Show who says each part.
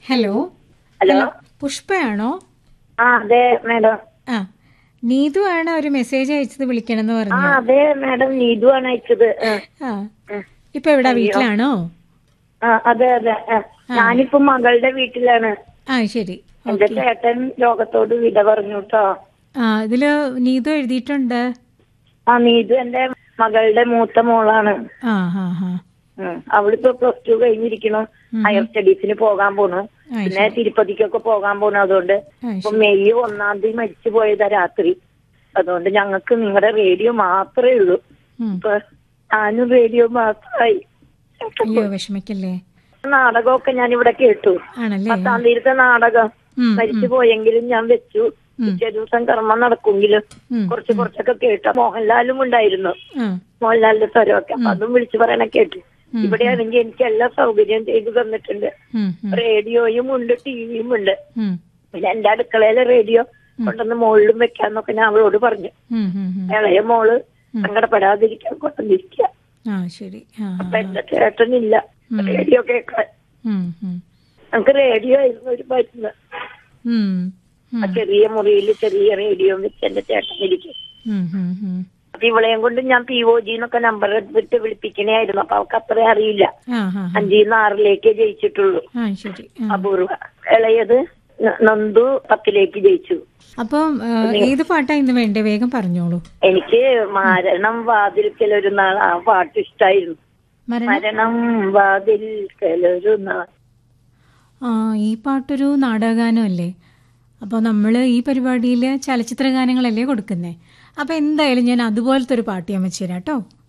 Speaker 1: Hello
Speaker 2: hello
Speaker 1: പുഷ്പയാണോ
Speaker 2: ആ അതെ madam
Speaker 1: ആ നീതു ആണ് ഒരു മെസ്സേജ് അയച്ചത് വിളിക്കണമെന്ന്
Speaker 2: ആ
Speaker 1: പറഞ്ഞു
Speaker 2: അതെ മാഡം നീതു ആണ് അയച്ചത് ആ,
Speaker 1: ആ
Speaker 2: ആ.
Speaker 1: ഇപ്പൊ എവിടാ വീട്ടിലാണോ
Speaker 2: ആ അതെ അതെ ആ. ഞാനിപ്പോ മകളുടെ വീട്ടിലാണ്
Speaker 1: ആ ശരി
Speaker 2: എന്റെ
Speaker 1: ഓക്കെ
Speaker 2: ചേട്ടൻ ലോകത്തോട് വിട പറഞ്ഞു കേട്ടോ
Speaker 1: ആ ഇതില് നീതു എഴുതിയിട്ടുണ്ട്
Speaker 2: ആ നീതു എന്റെ മകളുടെ മൂത്ത മോളാണ്
Speaker 1: ആ ഹാ ഹാ
Speaker 2: ഉം. അവളിപ്പോ പ്ലസ് ടു കഴിഞ്ഞിരിക്കണു ഹയർ സ്റ്റഡീസിന് പോകാൻ പോണു
Speaker 1: ആ,
Speaker 2: പിന്നെ തിരുപ്പതിക്കൊക്കെ പോകാൻ പോണു അതുകൊണ്ട്
Speaker 1: ആ,
Speaker 2: ഇപ്പൊ മെയ് ഒന്നാം തീയതി മരിച്ചു പോയതാ രാത്രി അതുകൊണ്ട് ഞങ്ങൾക്ക് നിങ്ങളുടെ റേഡിയോ മാത്രമേ ഉള്ളൂ
Speaker 1: ഉം.
Speaker 2: ഇപ്പൊ ഞാനും റേഡിയോ മാത്രമായി
Speaker 1: അയ്യോ വിഷമിക്കല്ലേ
Speaker 2: നാടകമൊക്കെ ഞാൻ ഇവിടെ കേട്ടു
Speaker 1: ആണല്ലേ
Speaker 2: പത്താം തീയതിത്തെ നാടകം
Speaker 1: ഉം,
Speaker 2: മരിച്ചു പോയെങ്കിലും ഞാൻ വെച്ചു പിറ്റേ ദിവസം കർമ്മം നടക്കുമെങ്കിലും
Speaker 1: ഉം,
Speaker 2: കുറച്ച് കുറച്ചൊക്കെ കേട്ടു മോഹൻലാലും ഉണ്ടായിരുന്നു
Speaker 1: ആ
Speaker 2: മോഹൻലാലിന്റെ സ്വരമൊക്കെ അപ്പൊ അതും വിളിച്ചു പറയണ കേട്ടു
Speaker 1: ഉം,
Speaker 2: ഇവിടെയാണെങ്കിൽ എനിക്ക് എല്ലാ സൗകര്യം ചെയ്തു തന്നിട്ടുണ്ട്
Speaker 1: ഉം, ഉം,
Speaker 2: റേഡിയോയും ഉണ്ട് ടിവിയും ഉണ്ട്
Speaker 1: ഉം,
Speaker 2: പിന്നെ എന്റെ അടുക്കളയിലെ റേഡിയോ കൊണ്ടുവന്ന് മുകളിലും വെക്കാന്നൊക്കെ ഞാൻ അവളോട് പറഞ്ഞു
Speaker 1: ഉം, ഉം, ഉം.
Speaker 2: ഇളയ മോള് സങ്കടപ്പെടാതിരിക്കാൻ കൊണ്ടുവന്നിരിക്കുക
Speaker 1: ആ ശരി ആ ആ,
Speaker 2: അപ്പൊ എന്റെ ചേട്ടനില്ല റേഡിയോ കേൾക്കാൻ
Speaker 1: ഉം, ഉം,
Speaker 2: നമുക്ക് റേഡിയോ ആയിരുന്നു ഒരു മരുന്ന്
Speaker 1: ഉം,
Speaker 2: ആ ചെറിയ മുറിയിൽ ചെറിയ റേഡിയോ വെച്ച് എന്റെ ചേട്ടൻ ഇരിക്കും
Speaker 1: ഉം, ഉം, ഉം.
Speaker 2: അപ്പൊ ഇവളെയും കൊണ്ട് ഞാൻ പി ഒ ജി എന്നൊക്കെ നമ്പർ എടുത്തിട്ട് വിളിപ്പിക്കണായിരുന്നു അപ്പൊ അവൾക്ക് അത്രയും അറിയില്ല
Speaker 1: ആ ആ ആ.
Speaker 2: അഞ്ചിന്ന് ആറിലേക്കേ ജയിച്ചിട്ടുള്ളൂ
Speaker 1: ആ ശരി ആ
Speaker 2: അപൂർവ ഇളയത് ന- നന്ദു പത്തിലേക്ക് ജയിച്ചു
Speaker 1: അപ്പം ആ, ഏത് പാട്ടാ ഇന്ന് വേണ്ടേ വേഗം പറഞ്ഞോളൂ
Speaker 2: എനിക്ക് മരണം വാതിൽക്കൽ ഒരു നാൾ ആ പാട്ട് ഇഷ്ടായിരുന്നു
Speaker 1: മരണം
Speaker 2: മരണം വാതിൽക്കൽ ഒരു നാൾ
Speaker 1: ആ ഈ പാട്ടൊരു നാടകഗാനമല്ലേ അപ്പോൾ നമ്മൾ ഈ പരിപാടിയിൽ ചലച്ചിത്ര ഗാനങ്ങളല്ലേ കൊടുക്കുന്നത് അപ്പോൾ എന്തായാലും ഞാൻ അതുപോലത്തെ ഒരു പാട്ട് ഞാൻ വെച്ചുതരാം കേട്ടോ